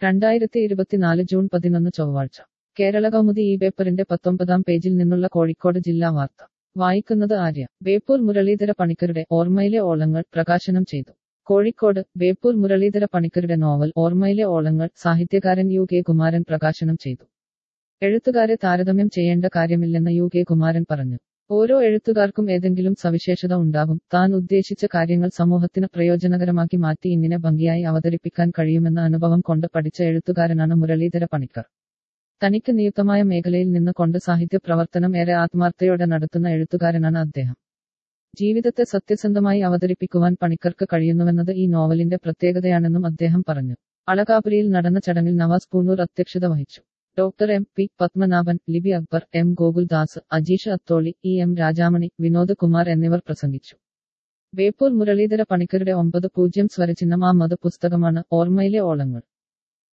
രണ്ടായിരത്തി ഇരുപത്തിനാല് ജൂൺ പതിനൊന്ന് ചൊവ്വാഴ്ച കേരള കൗമുദി ഈ പേപ്പറിന്റെ പത്തൊമ്പതാം പേജിൽ നിന്നുള്ള കോഴിക്കോട് ജില്ലാ വാർത്ത വായിക്കുന്നത് ആര്യ ബേപ്പൂർ മുരളീധര പണിക്കരുടെ ഓർമ്മയിലെ ഓളങ്ങൾ പ്രകാശനം ചെയ്തു കോഴിക്കോട് ബേപ്പൂർ മുരളീധര പണിക്കരുടെ നോവൽ ഓർമ്മയിലെ ഓളങ്ങൾ സാഹിത്യകാരൻ യു കെ കുമാരൻ പ്രകാശനം ചെയ്തു എഴുത്തുകാരെ താരതമ്യം ചെയ്യേണ്ട കാര്യമില്ലെന്ന് യു കെ കുമാരൻ പറഞ്ഞു ഓരോ എഴുത്തുകാർക്കും ഏതെങ്കിലും സവിശേഷത ഉണ്ടാകും താൻ ഉദ്ദേശിച്ച കാര്യങ്ങൾ സമൂഹത്തിന് പ്രയോജനകരമാക്കി മാറ്റി ഇങ്ങനെ ഭംഗിയായി അവതരിപ്പിക്കാൻ കഴിയുമെന്ന അനുഭവം കൊണ്ട് പഠിച്ച എഴുത്തുകാരനാണ് മുരളീധര പണിക്കർ തനിക്ക് നിയുക്തമായ മേഖലയിൽ നിന്ന് കൊണ്ട് സാഹിത്യ പ്രവർത്തനം ഏറെ ആത്മാർത്ഥയോടെ നടത്തുന്ന എഴുത്തുകാരനാണ് അദ്ദേഹം ജീവിതത്തെ സത്യസന്ധമായി അവതരിപ്പിക്കുവാൻ പണിക്കർക്ക് കഴിയുന്നുവെന്നത് ഈ നോവലിന്റെ പ്രത്യേകതയാണെന്നും അദ്ദേഹം പറഞ്ഞു അളകാപുരിയിൽ നടന്ന ചടങ്ങിൽ നവാസ് പൂനൂർ അധ്യക്ഷത വഹിച്ചു doctor M P Padmanabhan Libi Akbar M Gokuldas Ajeesh Atholi E M Rajamani Vinod Kumar എന്നിവർ പ്രസംഗിച്ചു ബേപ്പൂർ മുരളീധര പണിക്കരുടെ ഒമ്പത് പൂജ്യം സ്വരചിഹ്നം ആ മത പുസ്തകമാണ് ഓർമ്മയിലെ ഓളങ്ങൾ